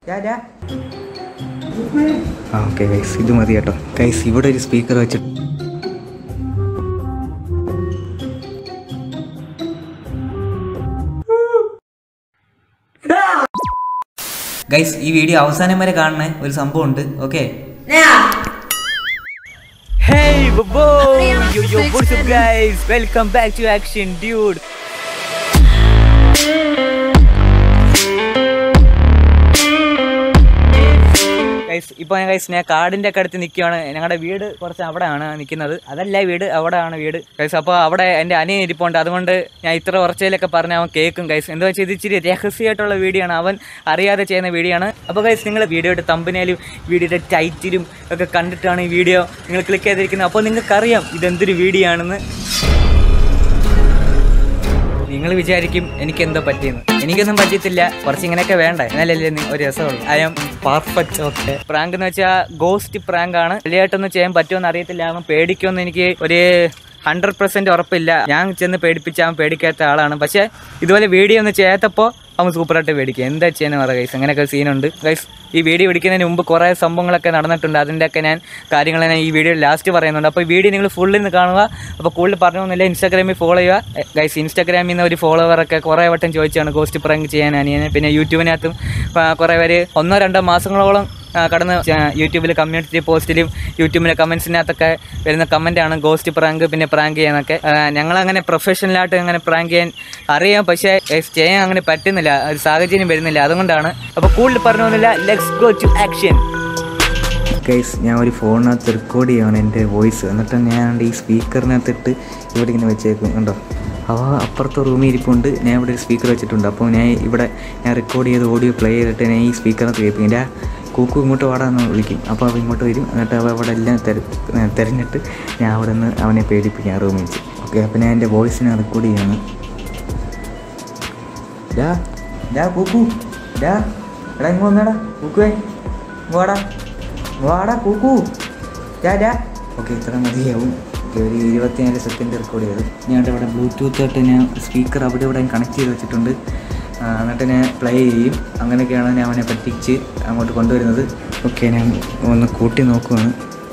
ആ okay guys ഇത് മതി കേട്ടോ ഗൈസ് ഇവിടെ ഒരു സ്പീക്കർ വെച്ചിട്ട് ഗൈസ് ഈ വീഡിയോ അവസാനം വരെ കാണണ ഒരു സംഭവം ഉണ്ട് okay Hey, Bobo! Yo, yo, what's up, guys? Welcome back to Action, dude. Guys ഇപ്പോൾ ഞാൻ ഗൈസ് ഞാൻ കാടിൻ്റെ ഒക്കെ അടുത്ത് നിൽക്കുകയാണ് ഞങ്ങളുടെ വീട് കുറച്ച് അവിടെയാണ് നിൽക്കുന്നത് അതല്ല വീട് അവിടെയാണ് വീട് ഗൈസ് അപ്പോൾ അവിടെ എൻ്റെ അനിയൻ ഇരിപ്പുണ്ട് അതുകൊണ്ട് ഞാൻ ഇത്ര കുറച്ചതിലൊക്കെ പറഞ്ഞ് അവൻ കേൾക്കും ഗൈസ് എന്താ വെച്ചാൽ ഇത് ഇച്ചിരി രഹസ്യമായിട്ടുള്ള വീഡിയോ ആണ് അവൻ അറിയാതെ ചെയ്യുന്ന വീഡിയോ ആണ് അപ്പോൾ ഗൈസ് നിങ്ങൾ വീഡിയോയുടെ തമ്പനയിലും വീഡിയോയുടെ ടൈറ്റിലും ഒക്കെ കണ്ടിട്ടാണ് ഈ വീഡിയോ നിങ്ങൾ ക്ലിക്ക് ചെയ്തിരിക്കുന്നത് അപ്പോൾ നിങ്ങൾക്കറിയാം ഇതെന്തൊരു വീഡിയോ ആണെന്ന് നിങ്ങൾ വിചാരിക്കും എനിക്ക് എന്തോ പറ്റിയെന്ന് എനിക്കൊന്നും പറ്റിയിട്ടില്ല കുറച്ച് ഇങ്ങനെയൊക്കെ വേണ്ടേ എന്നാലല്ലേ നി- ഒരു രസമുള്ളൂ I am perfect okay prank എന്ന് വെച്ചാൽ ഗോസ്റ്റ് പ്രാങ്ക് ആണ് വലിയായിട്ടൊന്നും ചെയ്യാൻ പറ്റുമെന്ന് അറിയത്തില്ല അവൻ പേടിക്കുമെന്ന് എനിക്ക് ഒരു ഹൺഡ്രഡ് പെർസെൻറ്റ് ഉറപ്പില്ല ഞാൻ ചെന്ന് പേടിപ്പിച്ച അവൻ പേടിക്കാത്ത ആളാണ് പക്ഷേ ഇതുപോലെ വീഡിയോ ഒന്ന് ചെയ്യാത്തപ്പോൾ അവൻ സൂപ്പറായിട്ട് പേടിക്കും എന്താ ചെയ്യാന്ന് പറയാം ഗൈസ് അങ്ങനെയൊക്കെ സീനുണ്ട് ഗൈസ് ഈ വീഡിയോ പിടിക്കുന്നതിന് മുമ്പ് കുറേ സംഭവങ്ങളൊക്കെ നടന്നിട്ടുണ്ട് അതിൻ്റെയൊക്കെ ഞാൻ കാര്യങ്ങൾ ഞാൻ ഈ വീഡിയോ ലാസ്റ്റ് പറയുന്നുണ്ട് അപ്പോൾ ഈ വീഡിയോ നിങ്ങൾ ഫുള്ളിൽ നിന്ന് കാണുക അപ്പോൾ കൂടുതൽ പറഞ്ഞൊന്നുമില്ല ഇൻസ്റ്റാഗ്രാമിൽ ഫോളോ ചെയ്യുക ഗൈസ് ഇൻസ്റ്റാഗ്രാമിൽ നിന്ന് ഒരു ഫോളോവറൊക്കെ കുറേ വട്ടം ചോദിച്ചാണ് ഗോസ്റ്റ് പ്രാങ്ക് ചെയ്യാൻ അനിയനെ പിന്നെ യൂട്യൂബിനകത്തും ആ, കുറേ പേര് ഒന്നോ രണ്ടോ മാസങ്ങളോളം ആ, കടന്ന് ച- യൂട്യൂബിൽ കമ്മ്യൂണിറ്റി പോസ്റ്റിലും യൂട്യൂബിലെ കമൻസിനകത്തൊക്കെ വരുന്ന കമൻറ്റാണ് ഗോസ്റ്റ് പ്രാങ്ക് പിന്നെ പ്രാങ്ക് ചെയ്യാനൊക്കെ ആ, ഞങ്ങളങ്ങനെ പ്രൊഫഷണലായിട്ട് അങ്ങനെ പ്രാങ്ക് ചെയ്യാൻ അറിയാം പക്ഷേ ഏഹ്, ചെയ്യാൻ അങ്ങനെ പറ്റുന്നില്ല ഒരു സാഹചര്യം വരുന്നില്ല അതുകൊണ്ടാണ് അപ്പോൾ കൂടുതൽ പറഞ്ഞൊന്നുമില്ല let's go to action guys ഞാൻ ഒരു ഫോണിനകത്ത് റെക്കോർഡ് ചെയ്യാണ് എൻ്റെ വോയിസ് എന്നിട്ട് ഞാൻ ഈ സ്പീക്കറിനകത്തിട്ട് ഇവിടെ ഇങ്ങനെ വെച്ചേക്കും കണ്ടോ അവ അപ്പുറത്തെ റൂമിൽ ഇരിപ്പുണ്ട് ഞാൻ ഇവിടെ ഒരു സ്പീക്കർ വെച്ചിട്ടുണ്ട് അപ്പോൾ ഞാൻ ഇവിടെ ഞാൻ റെക്കോർഡ് ചെയ്ത് ഓഡിയോ പ്ലേ ചെയ്തിട്ട് ഞാൻ ഈ സ്പീക്കറിനകത്ത് കേൾപ്പിക്കും എൻ്റെ കൂക്കു ഇങ്ങോട്ട് വാടാന്ന് വിളിക്കും അപ്പോൾ അവ ഇങ്ങോട്ട് വരും എന്നിട്ട് അവ അവിടെ എല്ലാം തെര തിരഞ്ഞിട്ട് ഞാൻ അവിടെ നിന്ന് അവനെ പേടിപ്പിക്കും ആ റൂമിൽ വെച്ച് ഓക്കെ അപ്പോൾ ഞാൻ എൻ്റെ വോയിസിനെ റെക്കോർഡ് ചെയ്യാണ് ഡാ ഡാ കൂക്കു ഡാ എടാ ഇങ്ങ് വന്നടാ കൂക്കുവേ ഇങ്ങ് വാടാ ഇങ്ങ് വാടാ കൂക്കു ഡാ ഡാ ഓക്കെ ഇത്ര മതിയാവും ഓക്കെ ഒരു ഇരുപത്തിനാല് സെക്കൻഡ് റെക്കോർഡ് ചെയ്ത് ഞാൻ ഇവിടെ ബ്ലൂടൂത്ത് ആയിട്ട് ഞാൻ സ്പീക്കർ അവിടെ ഇവിടെ കണക്ട് ചെയ്ത് വെച്ചിട്ടുണ്ട് ആ, എന്നിട്ട് ഞാൻ പ്ലേ ചെയ്യും അങ്ങനെയൊക്കെയാണ് ഞാൻ അവനെ പറ്റിച്ച് അങ്ങോട്ട് കൊണ്ടുവരുന്നത് ഓക്കെ ഞാൻ ഒന്ന് കൂട്ടി നോക്കുവാണ്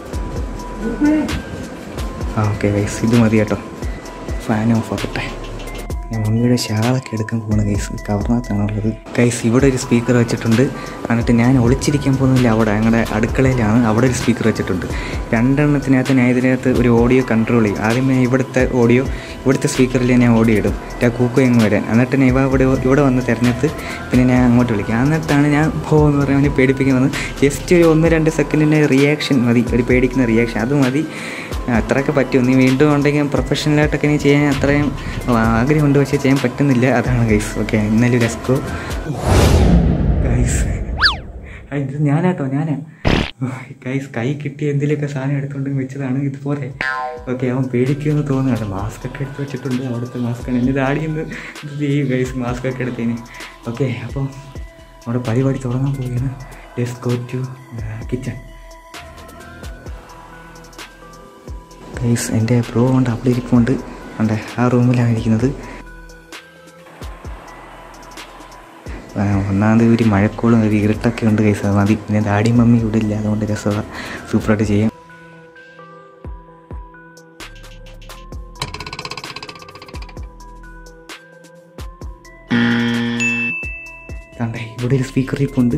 ആ ഓക്കെ വൈസ് ഇത് മതി കേട്ടോ ഫാൻ ഓഫ് ആക്കട്ടെ ഞാൻ മമ്മിയുടെ ഷാളൊക്കെ എടുക്കാൻ പോകുന്ന ഗൈസ് കവറിനകത്താണുള്ളത് ഗൈസ് ഇവിടെ ഒരു സ്പീക്കർ വെച്ചിട്ടുണ്ട് എന്നിട്ട് ഞാൻ ഒളിച്ചിരിക്കാൻ പോകുന്നില്ല അവിടെ ഞങ്ങളുടെ അടുക്കളയിലാണ് അവിടെ ഒരു സ്പീക്കർ വെച്ചിട്ടുണ്ട് രണ്ടെണ്ണത്തിനകത്ത് ഞാൻ ഇതിനകത്ത് ഒരു ഓഡിയോ കൺട്രോൾ ചെയ്യും ആദ്യം ഞാൻ ഇവിടുത്തെ ഓഡിയോ ഇവിടുത്തെ സ്പീക്കറിൽ ഞാൻ ഓഡിയോ ഇടും ഞാൻ കൂക്കു അങ്ങ് വരാൻ എന്നിട്ട് ഞാൻ ഇവ ഇവിടെ ഇവിടെ വന്ന് തിരഞ്ഞെടുത്ത് പിന്നെ ഞാൻ അങ്ങോട്ട് വിളിക്കും എന്നിട്ടാണ് ഞാൻ പോകുമെന്ന് പറയാൻ അവനെ പേടിപ്പിക്കാൻ വന്നത് ജസ്റ്റ് ഒരു ഒന്ന് രണ്ട് സെക്കൻഡിൻ്റെ റിയാക്ഷൻ മതി ഒരു പേടിക്കുന്ന റിയാക്ഷൻ അത് മതി അത്രയൊക്കെ പറ്റും നീ വീണ്ടും ഉണ്ടെങ്കിൽ പ്രൊഫഷണലായിട്ടൊക്കെ നീ ചെയ്യാൻ അത്രയും ആഗ്രഹമുണ്ട് പക്ഷേ ചെയ്യാൻ പറ്റുന്നില്ല അതാണ് ഗൈസ് ഓക്കെ ഇന്നലെ ലെസ്കോ ഗൈസ് ഇത് ഞാനാട്ടോ ഞാനാ ഗൈസ് കൈ കിട്ടിയ എന്തെങ്കിലുമൊക്കെ സാധനം എടുത്തുകൊണ്ട് വെച്ചതാണ് ഇതുപോലെ ഓക്കെ അവൻ പേടിക്കുമെന്ന് തോന്നുന്നുണ്ട് മാസ്ക് ഒക്കെ എടുത്ത് വെച്ചിട്ടുണ്ട് അവിടുത്തെ മാസ്കാണ് എൻ്റെ ദാടി ഒന്ന് ഇത് ചെയ്യും ഗൈസ് മാസ്ക് ഒക്കെ എടുത്തതിന് ഓക്കെ അപ്പോൾ നമ്മുടെ പരിപാടി തുടങ്ങാൻ പോവുകയാണ് let's go to kitchen guys എൻ്റെ ബ്രോ കൊണ്ട് അവിടെ ഇരിപ്പുണ്ട് ഉണ്ട് ആ റൂമിലാണ് ഇരിക്കുന്നത് ആ, ഒന്നാമത് ഒരു മഴക്കോളും ഒരു ഇരുട്ടൊക്കെ ഉണ്ട് ഗൈസ് അത് മതി പിന്നെ ഡാഡി മമ്മി ഇവിടെ ഇല്ല അതുകൊണ്ട് രസമാണ് സൂപ്പറായിട്ട് ചെയ്യാം കണ്ടേ ഇവിടെ ഒരു സ്പീക്കർ ഇരിപ്പുണ്ട്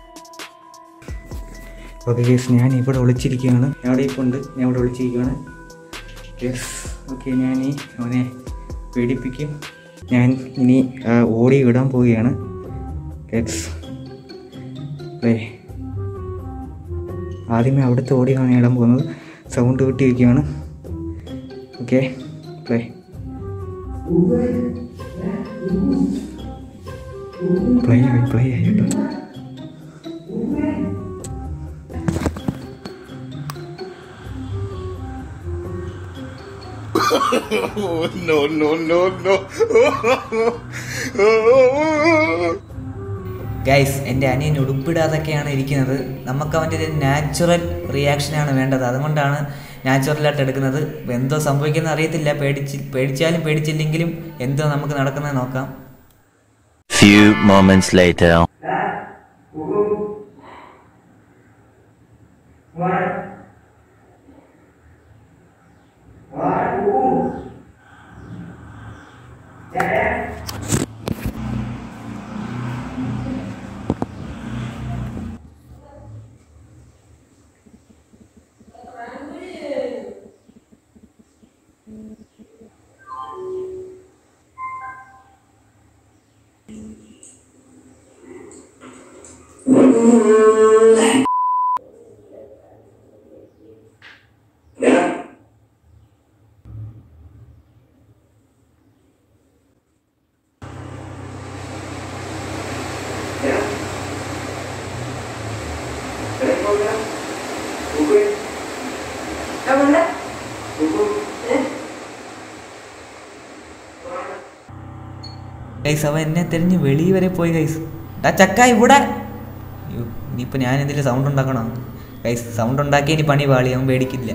ഓക്കെ യെസ് ഞാൻ ഇവിടെ ഒളിച്ചിരിക്കുകയാണ് ഞാൻ അവിടെ ഇപ്പോൾ ഉണ്ട് ഞാൻ ഇവിടെ ഒളിച്ചിരിക്കുകയാണ് യെസ് ഓക്കെ ഞാൻ ഈ അവനെ പേടിപ്പിക്കും ഞാൻ ഇനി ആ, ഓടി വിടാൻ പോവുകയാണ് യെസ് പ്ലേ ആദ്യമേ അവിടുത്തെ ഓടിയാണ് ഇടാൻ പോകുന്നത് സൗണ്ട് കിട്ടിയിരിക്കുകയാണ് ഓക്കെ പ്ലേ പ്ലേ ആയി പ്ലേ ആയി കേട്ടോ no, no, no, no. Guys എൻ്റെ അനിയൻ ഉടുപ്പിടാതൊക്കെയാണ് ഇരിക്കുന്നത് നമുക്ക് അവൻ്റെ ഒരു നാച്ചുറൽ റിയാക്ഷനാണ് വേണ്ടത് അതുകൊണ്ടാണ് നാച്ചുറലായിട്ട് എടുക്കുന്നത് ഇപ്പം എന്തോ സംഭവിക്കുന്ന അറിയത്തില്ല പേടിച്ച് പേടിച്ചാലും പേടിച്ചില്ലെങ്കിലും എന്തോ നമുക്ക് നടക്കുന്നത് നോക്കാം Few moments later. ഗൈസ് അവൻ എന്നെ തിരിഞ്ഞ് വെളി വരെ പോയി ഗൈസ് ഡാ ചക്ക ഇവിടെ അയ്യോ ഇനിയിപ്പോൾ ഞാൻ എന്തെങ്കിലും സൗണ്ട് ഉണ്ടാക്കണോ ഗൈസ് സൗണ്ട് ഉണ്ടാക്കി ഇനി പണി പാളി അവൻ പേടിക്കില്ല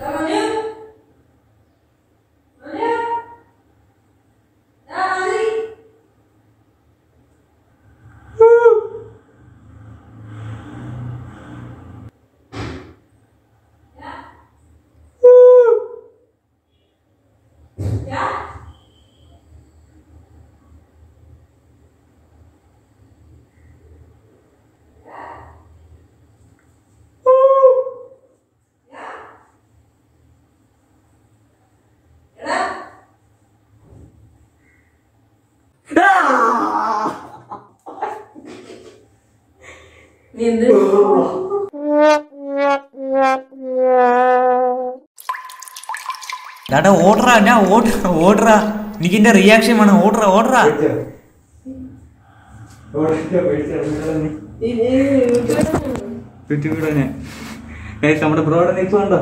ഡാടാ ഓർഡറാ ഞാൻ ഓർഡർ ഓർഡറാ എനിക്ക് എന്റെ റിയാക്ഷൻ വേണം ഓർഡർ ഓർഡറാ നമ്മുടെ ബ്രോഡ് നിൽക്കുന്നുണ്ടോ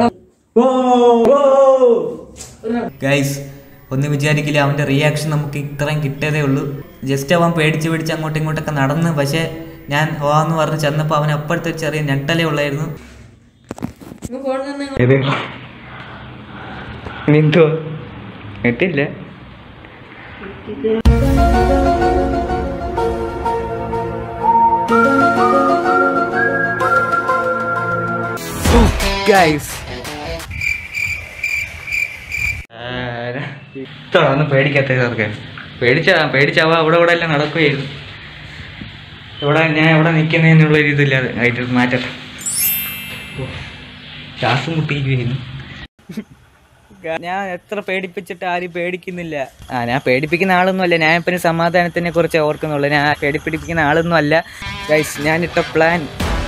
ഗൈസ് ഒന്നും വിചാരിക്കില്ല അവന്റെ റിയാക്ഷൻ നമുക്ക് ഇത്രയും കിട്ടിയതേ ഉള്ളൂ ജസ്റ്റ് അവൻ പേടിച്ച് പേടിച്ച് അങ്ങോട്ടും ഇങ്ങോട്ടൊക്കെ നടന്ന് പക്ഷെ ഞാൻ ഹോ എന്ന് പറഞ്ഞ് ചെന്നപ്പോൾ അവൻ അപ്പോഴത്തെ ഒരു ചെറിയ ഞെട്ടലേ ഉള്ളായിരുന്നു എന്തോ എത്തില്ല ഗൈസ് ഇത്രയൊന്നും പേടിക്കാത്ത ചേർക്കെ പേടിച്ച പേടിച്ചവ അവിടെ ഇവിടെ എല്ലാം നടക്കുകയായിരുന്നു ഇവിടെ ഞാൻ എവിടെ നിൽക്കുന്നതിനുള്ള ഒരു ഇതില്ലാതെ ആയിട്ട് മാറ്റട്ടെ ഓ, ശ്വാസം മുട്ടിയിരിക്കുന്നു ഞാൻ എത്ര പേടിപ്പിച്ചിട്ട് ആരും പേടിക്കുന്നില്ല ആ ഞാൻ പേടിപ്പിക്കുന്ന ആളൊന്നും അല്ല ഞാൻ ഇപ്പം സമാധാനത്തിനെ കുറിച്ച് ഓർക്കുന്നുള്ളൂ ഞാൻ പേടിപ്പിടിപ്പിക്കുന്ന ആളൊന്നും അല്ല ഗൈസ് ഞാനിട്ട പ്ലാൻ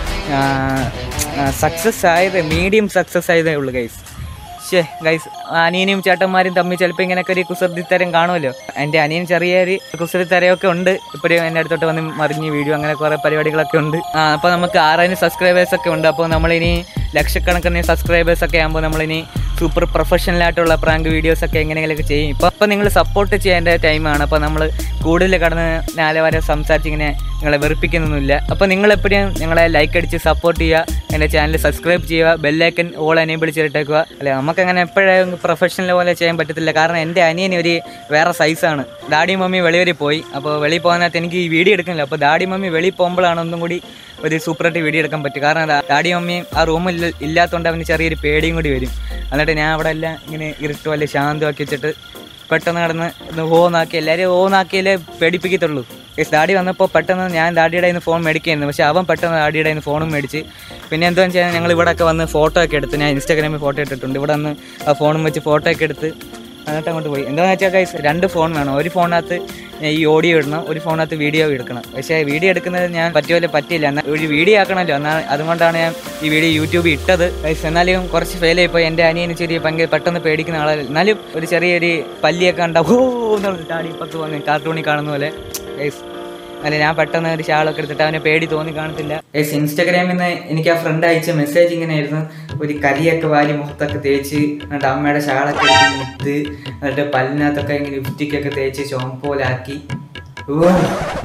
സക്സസ് ആയത് മീഡിയം സക്സസ് ആയതേ ഉള്ളൂ ഗൈസ് ഷേ ഗൈസ് അനിയനും ചേട്ടന്മാരും തമ്മിൽ ചിലപ്പോൾ ഇങ്ങനെയൊക്കെ ഒരു കുസൃതിത്തരം കാണുമല്ലോ എൻ്റെ അനിയൻ ചെറിയൊരു കുസൃതിത്തരമൊക്കെ ഉണ്ട് ഇപ്പോഴും എൻ്റെ അടുത്തോട്ട് വന്ന് മറിഞ്ഞ് വീഡിയോ അങ്ങനെ കുറേ പരിപാടികളൊക്കെ ഉണ്ട് ആ അപ്പോൾ നമുക്ക് ആറായിരം സബ്സ്ക്രൈബേഴ്സ് ഒക്കെ ഉണ്ട് അപ്പോൾ നമ്മളിനി ലക്ഷക്കണക്കിന് സബ്സ്ക്രൈബേഴ്സ് ഒക്കെ ആകുമ്പോൾ നമ്മളിനി സൂപ്പർ പ്രൊഫഷണൽ ആയിട്ടുള്ള പ്രാങ്ക് വീഡിയോസ് ഒക്കെ എങ്ങനെയെങ്കിലൊക്കെ ചെയ്യും ഇപ്പോൾ അപ്പോൾ നിങ്ങൾ സപ്പോർട്ട് ചെയ്യേണ്ട ടൈമാണ് അപ്പോൾ നമ്മൾ കൂടുതൽ കടന്ന് നാല് വരെ സംസാരിച്ച് ഇങ്ങനെ നിങ്ങളെ വെറുപ്പിക്കുന്നൊന്നുമില്ല അപ്പോൾ നിങ്ങൾ എപ്പോഴും നിങ്ങളെ ലൈക്ക് അടിച്ച് സപ്പോർട്ട് ചെയ്യുക എൻ്റെ ചാനൽ സബ്സ്ക്രൈബ് ചെയ്യുക ബെല്ലൈക്കൻ ഓൾ എനേബിൾ ചെയ്തിട്ടേക്കുക അല്ലെ നമുക്കങ്ങനെ എപ്പോഴും പ്രൊഫഷണൽ പോലെ ചെയ്യാൻ പറ്റത്തില്ല കാരണം എൻ്റെ അനിയൻ ഒരു വേറെ സൈസാണ് ഡാഡി മമ്മി വെളി വരെ പോയി അപ്പോൾ വെളിയിൽ പോകുന്നതിനകത്ത് എനിക്ക് ഈ വീഡിയോ എടുക്കുന്നില്ല അപ്പോൾ ഡാഡി മമ്മി വെളിയിൽ പോകുമ്പോഴാണ് ഒന്നും കൂടി ഒരു സൂപ്പറായിട്ട് വീഡിയോ എടുക്കാൻ പറ്റും കാരണം ഡാ- ഡാഡി മമ്മിയും ആ റൂമിൽ ഇല്ലാത്തതുകൊണ്ട് അവന് ചെറിയൊരു പേടിയും കൂടി വരും എന്നിട്ട് ഞാൻ അവിടെ എല്ലാം ഇങ്ങനെ ഇരുട്ടോ അല്ലെ ശാന്തമാക്കി വെച്ചിട്ട് പെട്ടെന്ന് കടന്ന് ഒന്ന് ഓന്നാക്കി എല്ലാവരും ഓന്നാക്കിയാലേ പേടിപ്പിക്കത്തുള്ളൂ ഗൈസ് ഡാഡി വന്നപ്പോൾ പെട്ടെന്ന് ഞാൻ ഡാഡിയുടെ കയ്യിൽ നിന്ന് ഫോൺ മേടിക്കായിരുന്നു പക്ഷേ അവൻ പെട്ടെന്ന് ഡാഡിയുടെ കയ്യിൽ നിന്ന് ഫോണും മേടിച്ച് പിന്നെ എന്താണെന്ന് വെച്ചാൽ ഞങ്ങൾ ഇവിടെ ഒക്കെ വന്ന് ഫോട്ടോ ഒക്കെ എടുത്ത് ഞാൻ ഇൻസ്റ്റാഗ്രാമിൽ ഫോട്ടോ ഇട്ടിട്ടുണ്ട് ഇവിടെ വന്ന് ആ ഫോണും വെച്ച് ഫോട്ടോ ഒക്കെ എടുത്ത് എന്നിട്ട് അങ്ങോട്ട് പോയി എന്താണെന്ന് വെച്ചാൽ ഗൈസ് രണ്ട് ഫോൺ വേണം ഒരു ഫോണിനകത്ത് ഈ ഓഡിയോ ഇടണം ഒരു ഫോണിനകത്ത് വീഡിയോ എടുക്കണം പക്ഷേ വീഡിയോ എടുക്കുന്നത് ഞാൻ പറ്റുമല്ലോ പറ്റില്ല എന്നാൽ ഒരു വീഡിയോ ആക്കണമല്ലോ എന്നാൽ അതുകൊണ്ടാണ് ഞാൻ ഈ വീഡിയോ യൂട്യൂബിൽ ഇട്ടത് ഗൈസ് എന്നാലും കുറച്ച് ഫെയിൽ ആയിപ്പോയി എൻ്റെ അനിയന് ചെറിയ ഭയങ്കര പെട്ടെന്ന് പേടിക്കുന്ന ആളല്ല എന്നാലും ഒരു ചെറിയൊരു പല്ലിയൊക്കെ കണ്ട ഓ എന്നുള്ള ചാടി ഇപ്പത്ത് വന്ന് കാർട്ടൂണിൽ കാണുന്ന പോലെ ഗൈസ് അല്ല ഞാൻ പെട്ടെന്ന് ഒരു ഷാളൊക്കെ എടുത്തിട്ട് അവനെ പേടി തോന്നി കാണത്തില്ല ഗൈസ് ഇൻസ്റ്റാഗ്രാമിൽ നിന്ന് എനിക്ക് ആ ഫ്രണ്ട് അയച്ച മെസ്സേജ് ഇങ്ങനെ ആയിരുന്നു ഒരു കരിയൊക്കെ വാരി മുഖത്തൊക്കെ തേച്ച് എന്നിട്ട് അമ്മയുടെ ഷാളൊക്കെ എടുത്ത് മുത്ത് എന്നിട്ട് പല്ലിനകത്തൊക്കെ ഇങ്ങനെ ലിപ്റ്റിക്കൊക്കെ തേച്ച് ചോമ്പ് പോലെ ആക്കി ഓ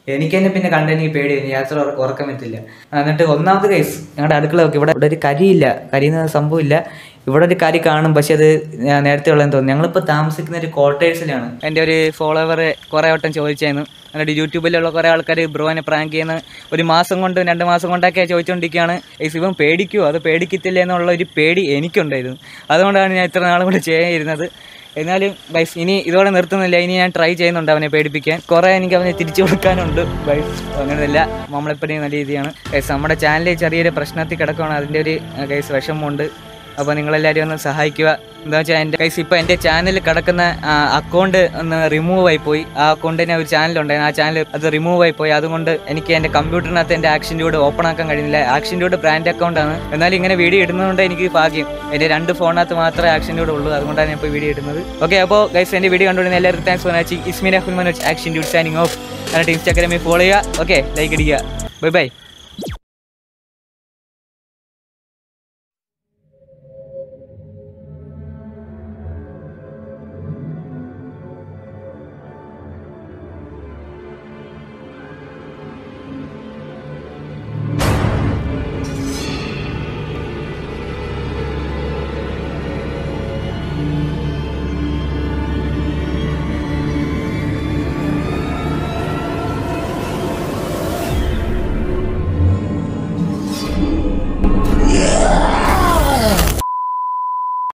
എനിക്ക് തന്നെ പിന്നെ കണ്ട് എനിക്ക് പേടിയായി യാത്ര ഉറ- ഉറക്കം എത്തില്ല എന്നിട്ട് ഒന്നാമത്തെ കേസ് ഞങ്ങളുടെ അടുക്കള നോക്കി ഇവിടെ ഇവിടെ ഒരു കരിയില്ല കരിയുന്ന സംഭവമില്ല ഇവിടെ ഒരു കരി കാണും പക്ഷെ അത് ഞാൻ നേരത്തെ ഉള്ളതെന്ന് തോന്നുന്നു ഞങ്ങളിപ്പോൾ താമസിക്കുന്ന ഒരു ക്വാർട്ടേഴ്സിലാണ് എൻ്റെ ഒരു ഫോളോവർ കുറേ വട്ടം ചോദിച്ചായിരുന്നു എന്നിട്ട് യൂട്യൂബിലുള്ള കുറേ ആൾക്കാർ ബ്രോനെ പ്രാങ്ക് ചെയ്യുന്ന ഒരു മാസം കൊണ്ട് രണ്ട് മാസം കൊണ്ടൊക്കെ ചോദിച്ചുകൊണ്ടിരിക്കുകയാണ് ഈ ശിവൻ പേടിക്കുമോ അത് പേടിക്കത്തില്ല എന്നുള്ള ഒരു പേടി എനിക്കുണ്ടായിരുന്നു അതുകൊണ്ടാണ് ഞാൻ ഇത്ര നാളും കൂടെ ചെയ്യാതിരുന്നത് എന്നാലും ബൈസ് ഇനി ഇതോടെ നിർത്തുന്നില്ല ഇനി ഞാൻ ട്രൈ ചെയ്യുന്നുണ്ട് അവനെ പേടിപ്പിക്കാൻ കുറേ എനിക്ക് അവനെ തിരിച്ചു കൊടുക്കാനുണ്ട് ബൈസ് അങ്ങനെയല്ല നമ്മളെപ്പോഴും നല്ല രീതിയാണ് ഗൈസ് നമ്മുടെ ചാനലിൽ ചെറിയൊരു പ്രശ്നത്തിൽ കിടക്കുകയാണ് അതിൻ്റെ ഒരു ഗൈസ് വിഷമമുണ്ട് അപ്പോൾ നിങ്ങളെല്ലാവരും ഒന്ന് സഹായിക്കുക എന്താ വെച്ചാൽ എൻ്റെ കൈസ് ഇപ്പോൾ എൻ്റെ ചാനലിൽ കിടക്കുന്ന അക്കൗണ്ട് ഒന്ന് റിമൂവ് ആയി പോയി ആ അക്കൗണ്ടിന് ഒരു ചാനലുണ്ടായിരുന്നു ആ ചാനൽ അത് റിമൂവ് ആയി പോയി അതുകൊണ്ട് എനിക്ക് എൻ്റെ കമ്പ്യൂട്ടറിനകത്ത് എൻ്റെ ആക്ഷൻ ഡ്യൂഡ് ഓപ്പൺ ആക്കാൻ കഴിയുന്നില്ല ആക്ഷൻ ഡ്യൂഡ് ബ്രാൻഡ് അക്കൗണ്ടാണ് എന്നാലും ഇങ്ങനെ വീഡിയോ ഇടുന്നതുകൊണ്ട് എനിക്ക് ഭാഗ്യം എൻ്റെ രണ്ട് ഫോണിനകത്ത് മാത്രമേ ആക്ഷൻ ഡ്യൂഡ് ഉള്ളൂ അതുകൊണ്ടാണ് ഞാൻ ഇപ്പോൾ വീഡിയോ ഇടുന്നത് ഓക്കെ അപ്പോൾ ഗൈസ് എൻ്റെ വീഡിയോ കണ്ടുകൊണ്ടിരുന്ന എല്ലാവർക്കും താങ്ക്സ് ഫോർ വാച്ചിങ് ഇസ്മിൻ അഹുൽ Manoj action dude signing off എന്നിട്ട് ഇൻസ്റ്റാഗ്രാമിൽ ഫോളോ ചെയ്യുക ഓക്കെ ലൈക്ക് അടിക്കുക ബൈ ബൈ